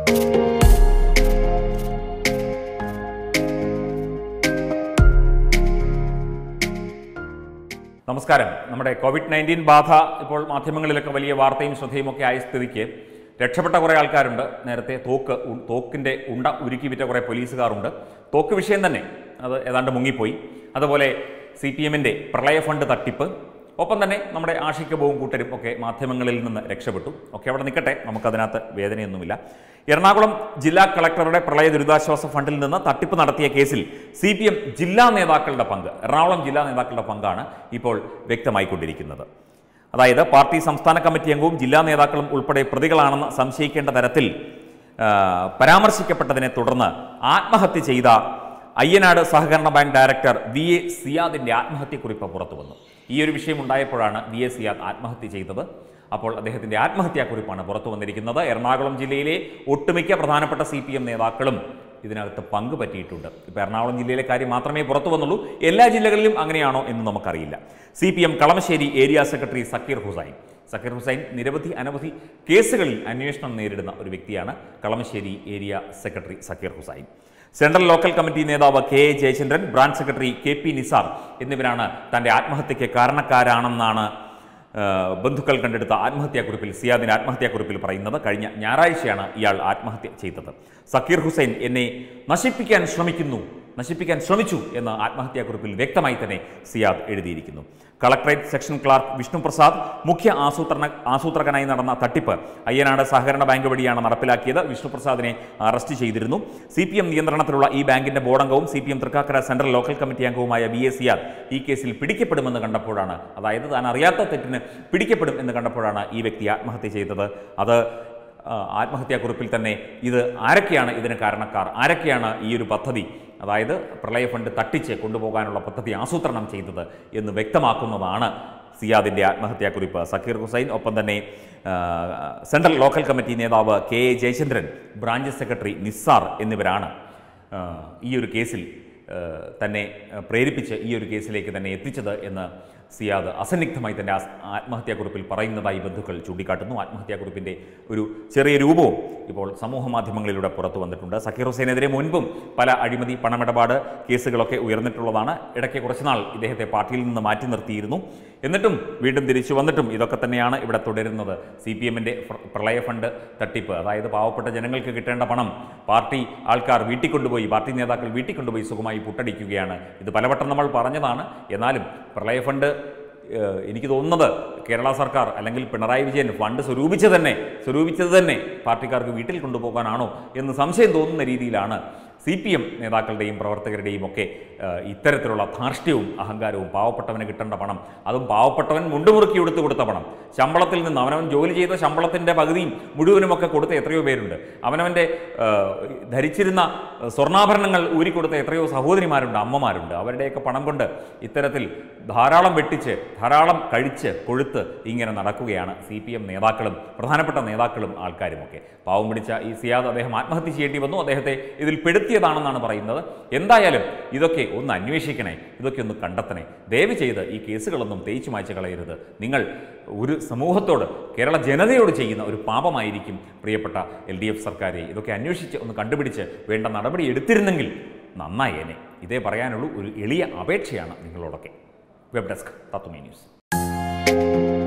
നമസ്കാരം നമ്മുടെ Covid nineteen ബാധ ഇപ്പോൾ മാധ്യമങ്ങളിലൊക്കെ വലിയ വാർത്തയും ശ്രദ്ധയും ഒക്കെ ആയ സ്ഥിതിക്ക് രക്ഷപ്പെട്ട കുറേ ആൾക്കാരുണ്ട് നേരത്തെ തോക്ക് ഉ- തോക്കിൻ്റെ ഉണ്ട ഉരുക്കി വിറ്റ കുറേ പോലീസുകാരുണ്ട് തോക്ക് വിഷയം തന്നെ അത് ഏതാണ്ട് മുങ്ങിപ്പോയി അതുപോലെ സി പി എമ്മിൻ്റെ പ്രളയ ഫണ്ട് തട്ടിപ്പ് ഒപ്പം തന്നെ നമ്മുടെ ആഷിക്കബവും കൂട്ടരും ഒക്കെ മാധ്യമങ്ങളിൽ നിന്ന് രക്ഷപ്പെട്ടു ഒക്കെ അവിടെ നിൽക്കട്ടെ നമുക്കതിനകത്ത് വേദനയൊന്നുമില്ല എറണാകുളം ജില്ലാ കളക്ടറുടെ പ്രളയ ദുരിതാശ്വാസ ഫണ്ടിൽ നിന്ന് തട്ടിപ്പ് നടത്തിയ കേസിൽ സി പി എം ജില്ലാ നേതാക്കളുടെ പങ്ക് എറണാകുളം ജില്ലാ നേതാക്കളുടെ പങ്കാണ് ഇപ്പോൾ വ്യക്തമായിക്കൊണ്ടിരിക്കുന്നത് അതായത് പാർട്ടി സംസ്ഥാന കമ്മിറ്റി അംഗവും ജില്ലാ നേതാക്കളും ഉൾപ്പെടെ പ്രതികളാണെന്ന് സംശയിക്കേണ്ട തരത്തിൽ ആ, പരാമർശിക്കപ്പെട്ടതിനെ തുടർന്ന് ആത്മഹത്യ ചെയ്ത അയ്യനാട് സഹകരണ ബാങ്ക് ഡയറക്ടർ വി എ സിയാദിന്റെ ആത്മഹത്യക്കുറിപ്പ് പുറത്തു വന്നു ഈ ഒരു വിഷയം ഉണ്ടായപ്പോഴാണ് വി എ സിയാദ് ആത്മഹത്യ ചെയ്തത് അപ്പോൾ അദ്ദേഹത്തിന്റെ ആത്മഹത്യാക്കുറിപ്പാണ് പുറത്തു വന്നിരിക്കുന്നത് എറണാകുളം ജില്ലയിലെ ഒട്ടുമിക്ക പ്രധാനപ്പെട്ട സി പി എം നേതാക്കളും ഇതിനകത്ത് പങ്ക് പറ്റിയിട്ടുണ്ട് ഇപ്പോൾ എറണാകുളം ജില്ലയിലെ കാര്യം മാത്രമേ പുറത്തു വന്നുള്ളൂ എല്ലാ ജില്ലകളിലും അങ്ങനെയാണോ എന്ന് നമുക്കറിയില്ല C P M Kalamassery area secretary Zakir Hussain Zakir Hussain നിരവധി അനവധി കേസുകളിൽ അന്വേഷണം നേരിടുന്ന ഒരു വ്യക്തിയാണ് Kalamassery area secretary Zakir Hussain central local committee നേതാവ് K A Jayachandran branch secretary K P Nisar എന്നിവരാണ് തന്റെ ആത്മഹത്യയ്ക്ക് കാരണക്കാരാണെന്നാണ് ആ, ബന്ധുക്കൾ കണ്ടെടുത്ത ആത്മഹത്യാക്കുറിപ്പിൽ സിയാദിന്റെ ആത്മഹത്യാക്കുറിപ്പിൽ പറയുന്നത് കഴിഞ്ഞ ഞായറാഴ്ചയാണ് ഇയാൾ ആത്മഹത്യ ചെയ്തത് സക്കീർ ഹുസൈൻ എന്നെ നശിപ്പിക്കാൻ ശ്രമിക്കുന്നു നശിപ്പിക്കാൻ ശ്രമിച്ചു എന്ന് ആത്മഹത്യാക്കുറിപ്പിൽ വ്യക്തമായി തന്നെ സിയാദ് എഴുതിയിരിക്കുന്നു collectorate section clerk Vishnu Prasad മുഖ്യ ആസൂത്രണ ആസൂത്രകനായി നടന്ന തട്ടിപ്പ് അയ്യനാട് സഹകരണ ബാങ്ക് വഴിയാണ് നടപ്പിലാക്കിയത് വിഷ്ണു പ്രസാദിനെ അറസ്റ്റ് ചെയ്തിരുന്നു സി പി എം നിയന്ത്രണത്തിലുള്ള ഈ ബാങ്കിന്റെ ബോർഡംഗവും C P M Thrikkakara central local committee അംഗവുമായ ബി എ സിയാദ് ഈ കേസിൽ പിടിക്കപ്പെടുമെന്ന് കണ്ടപ്പോഴാണ് അതായത് താൻ അറിയാത്ത തെറ്റിന് പിടിക്കപ്പെടും എന്ന് കണ്ടപ്പോഴാണ് ഈ വ്യക്തി ആത്മഹത്യ ചെയ്തത് അത് ആ, ആത്മഹത്യാക്കുറിപ്പിൽ തന്നെ ഇത് ആരൊക്കെയാണ് ഇതിന് കാരണക്കാർ ആരൊക്കെയാണ് ഈ ഒരു പദ്ധതി അതായത് പ്രളയ ഫണ്ട് തട്ടിച്ച് കൊണ്ടുപോകാനുള്ള പദ്ധതി ആസൂത്രണം ചെയ്തത് എന്ന് വ്യക്തമാക്കുന്നതാണ് സിയാദിൻ്റെ ആത്മഹത്യാക്കുറിപ്പ് സക്കീർ ഹുസൈൻ ഒപ്പം തന്നെ ആ, സെൻട്രൽ ലോക്കൽ കമ്മിറ്റി നേതാവ് K A Jayachandran branch secretary Nisar എന്നിവരാണ് ആ, ഈ ഒരു കേസിൽ ആ, തന്നെ ആ, പ്രേരിപ്പിച്ച് ഈ ഒരു കേസിലേക്ക് തന്നെ എത്തിച്ചത് എന്ന് സിയാദ് അസന്നിഗ്ധമായി തൻ്റെ ആസ്- ആത്മഹത്യാക്കുറിപ്പിൽ പറയുന്നതായി ബന്ധുക്കൾ ചൂണ്ടിക്കാട്ടുന്നു ആത്മഹത്യാക്കുറിപ്പിൻ്റെ ഒരു ചെറിയ രൂപവും ഇപ്പോൾ സമൂഹ മാധ്യമങ്ങളിലൂടെ പുറത്തു വന്നിട്ടുണ്ട് സക്കീർ ഹുസൈനെതിരെ മുൻപും പല അഴിമതി പണമിടപാട് കേസുകളൊക്കെ ഉയർന്നിട്ടുള്ളതാണ് ഇടയ്ക്ക് കുറച്ചുനാൾ ഇദ്ദേഹത്തെ പാർട്ടിയിൽ നിന്ന് മാറ്റി നിർത്തിയിരുന്നു എന്നിട്ടും വീണ്ടും തിരിച്ചു വന്നിട്ടും ഇതൊക്കെ തന്നെയാണ് ഇവിടെ തുടരുന്നത് സി പി എമ്മിൻ്റെ പ്രളയ ഫണ്ട് തട്ടിപ്പ് അതായത് പാവപ്പെട്ട ജനങ്ങൾക്ക് കിട്ടേണ്ട പണം പാർട്ടി ആൾക്കാർ വീട്ടിൽ കൊണ്ടുപോയി പാർട്ടി നേതാക്കൾ വീട്ടിൽ കൊണ്ടുപോയി സുഖമായി പുട്ടടിക്കുകയാണ് ഇത് പലവട്ടം നമ്മൾ പറഞ്ഞതാണ് എന്നാലും പ്രളയ ഫണ്ട് ഏഹ്, എനിക്ക് തോന്നുന്നത് കേരള സർക്കാർ അല്ലെങ്കിൽ പിണറായി വിജയൻ ഫണ്ട് സ്വരൂപിച്ച് തന്നെ സ്വരൂപിച്ചത് തന്നെ പാർട്ടിക്കാർക്ക് വീട്ടിൽ കൊണ്ടുപോകാനാണോ എന്ന് സംശയം തോന്നുന്ന രീതിയിലാണ് സി പി എം നേതാക്കളുടെയും പ്രവർത്തകരുടെയും ഒക്കെ ഏഹ്, ഇത്തരത്തിലുള്ള ധാർഷ്ട്യവും അഹങ്കാരവും പാവപ്പെട്ടവന് കിട്ടേണ്ട പണം അതും പാവപ്പെട്ടവൻ മുണ്ടുമുറുക്കി എടുത്തു കൊടുത്ത പണം ശമ്പളത്തിൽ നിന്ന് അവനവൻ ജോലി ചെയ്ത ശമ്പളത്തിൻ്റെ പകുതിയും മുഴുവനുമൊക്കെ കൊടുത്ത എത്രയോ പേരുണ്ട് അവനവൻ്റെ ഏഹ്, ധരിച്ചിരുന്ന സ്വർണ്ണാഭരണങ്ങൾ ഊരിക്കൊടുത്ത എത്രയോ സഹോദരിമാരുണ്ട് അമ്മമാരുണ്ട് അവരുടെയൊക്കെ പണം കൊണ്ട് ഇത്തരത്തിൽ ധാരാളം വെട്ടിച്ച് ധാരാളം കഴിച്ച് കൊഴുത്ത് ഇങ്ങനെ നടക്കുകയാണ് സി പി എം നേതാക്കളും പ്രധാനപ്പെട്ട നേതാക്കളും ആൾക്കാരുമൊക്കെ പാവം പിടിച്ച ഈ സിയാദ് അദ്ദേഹം ആത്മഹത്യ ചെയ്യേണ്ടി വന്നു അദ്ദേഹത്തെ ഇതിൽ പെടുത്തിയതാണെന്നാണ് പറയുന്നത് എന്തായാലും ഇതൊക്കെ ഒന്ന് അന്വേഷിക്കണേ ഇതൊക്കെ ഒന്ന് കണ്ടെത്തണേ ദയവ് ചെയ്ത് ഈ കേസുകളൊന്നും തേച്ചു മായ്ച്ച് കളയരുത് നിങ്ങൾ ഒരു സമൂഹത്തോട് കേരള ജനതയോട് ചെയ്യുന്ന ഒരു പാപമായിരിക്കും പ്രിയപ്പെട്ട എൽ ഡി എഫ് സർക്കാരെ ഇതൊക്കെ അന്വേഷിച്ച് ഒന്ന് കണ്ടുപിടിച്ച് വേണ്ട നടപടി എടുത്തിരുന്നെങ്കിൽ നന്നായേനെ ഇതേ പറയാനുള്ളൂ ഒരു എളിയ അപേക്ഷയാണ് നിങ്ങളോടൊക്കെ വെബ് ഡെസ്ക് തത്വമേ ന്യൂസ്